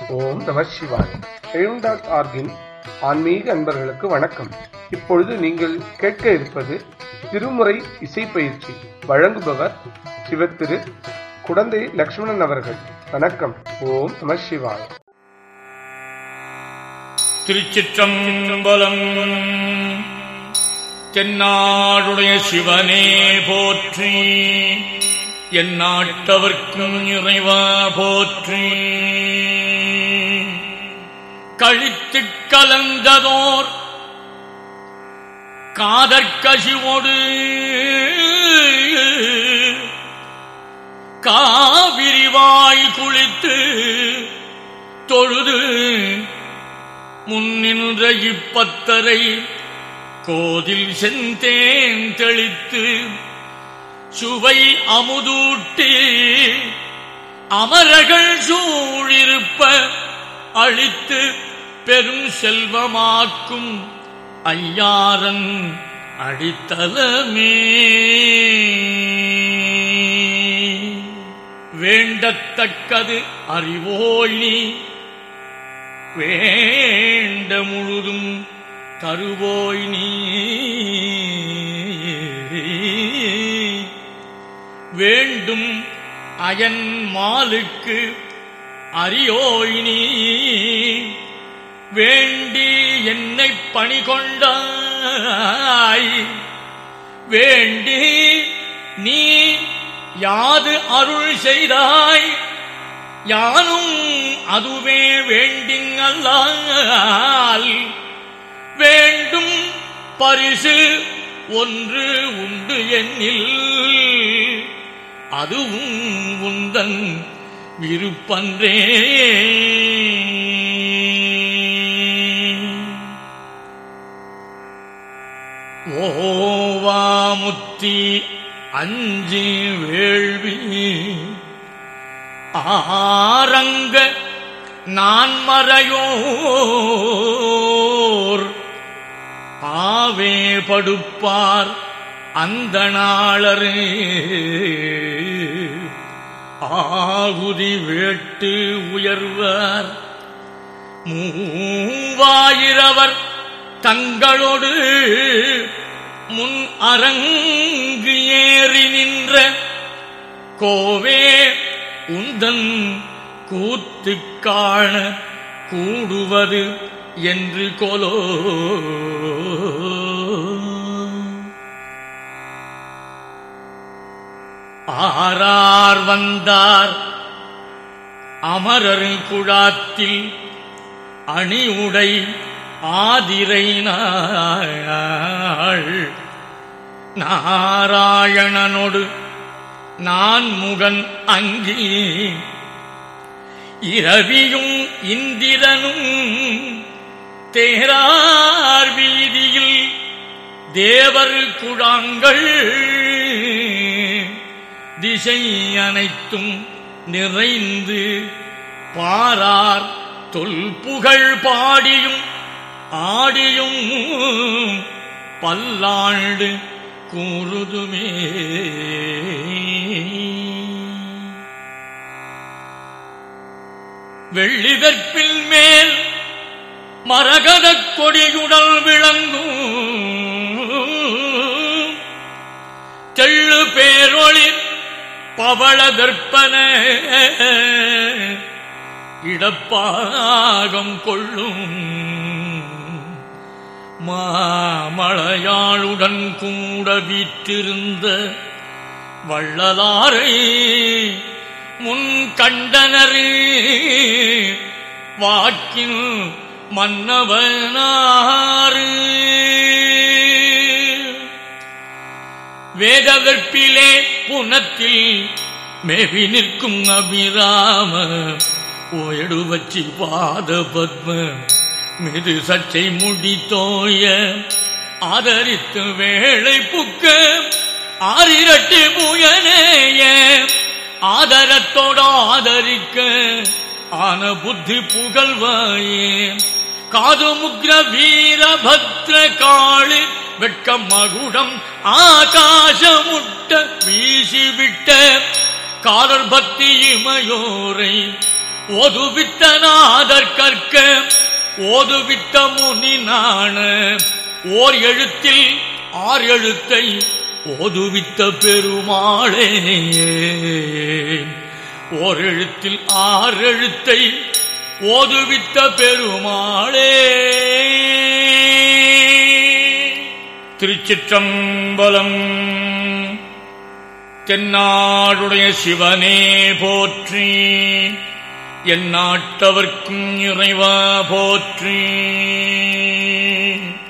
ஓம் நம சிவாய் எழும் டாட் ஆர்கின் ஆன்மீக அன்பர்களுக்கு வணக்கம் இப்பொழுது நீங்கள் கேட்க இருப்பது திருமுறை இசை பயிற்சி வழங்குபவர் சிவத்திரு குடந்தை லக்ஷ்மணன் அவர்கள் வணக்கம் ஓம் நம சிவாய் திருச்சிற்றம்பலம் தென்னாடுடைய சிவனே போற்றி என் நாட்டவர்க்கும் இறைவா போற்றி கழித்துக் கலந்ததோர் காதற்கசிவோடு காவிரிவாய் குளித்து தொழுது முன்னின்ற இப்பத்தரை கோதில் செந்தேன் தெளித்து சுவை அமுதூட்டி அமரர்கள் சூழிருப்ப அழித்து பெரும் செல்வமாக்கும் ஐயாரன் அடித்தலமே வேண்டத்தக்கது அறிவோய் நீ வேண்ட முழுதும் தருவோய் நீ வேண்டும் அயன் மாலுக்கு அரியோய் நீ வேண்டி என்னை பணி கொண்டாய் வேண்டி நீ யாது அருள் செய்தாய் யானும் அதுவே வேண்டிங்கல்லால் வேண்டும் பரிசு ஒன்று உண்டு என்னில் அதுவும் உந்தன் விருப்பன்றே ஓவாமுத்தி அஞ்சு வேள்வி ஆரங்க நான்மறையோர் ஆவே படுப்பார் அந்த நாளரு ஆகுதி வேட்டு உயர்வார் மூவாயிரவர் தங்களோடு முன் அரங்கு ஏறி நின்ற கோவே உந்தன் கூத்து காண கூடுவது என்று கொலோ ஆரார் வந்தார் அமரர் குழாத்தில் அணிவுடை ஆதிரை நாள் நாராயணனோடு நான் முகன் அங்கி இரவியும் இந்திரனும் தேரார் வீதியில் தேவர் குழாங்கள் திசை அனைத்தும் நிறைந்து பாரார் தொல்புகழ் பாடியும் ஆடியும் பல்லாண்டு கூறுதுமே வெள்ளிதற்பில் மேல் மரகதக் கொடியுடல் விளங்கும் தெள்ளு பேரொளி பவள தர்ப்பன இடப்பாகம் கொள்ளும் மாமழையாளுடன் கூட வீற்றிருந்த வள்ளலாரை முன் கண்டனர் வாக்கின் மன்னவனாறு வேதவற்பிலே புனத்தில் மேவி நிற்கும் அபிராம ஓயடு வச்சி பாத பத்ம மிது சச்சை முடி தோய ஆதரித்து வேளை புக்க ஆரிரட்டு புயனேய ஆதரத்தோட ஆதரிக்க ஆன புத்தி புகழ்வாயே காது முக்ர வீரபத்ர காளி வெட்க மகுடம் ஆகாசமுட்ட வீசிவிட்ட காதல் பக்தி இமையோரை ஓதுவித்த நாதர் கற்க ஓதுவித்த முனி நாண ஓர் எழுத்தில் ஆர் எழுத்தை ஓதுவித்த பெருமாளே ஓர் எழுத்தில் ஆறு எழுத்தை ஓதுவித்த பெருமாளே திருச்சிற்றம்பலம் தென்னாடுடைய சிவனே போற்றி என் நாட்டவர்க்கும் இறைவா போற்றி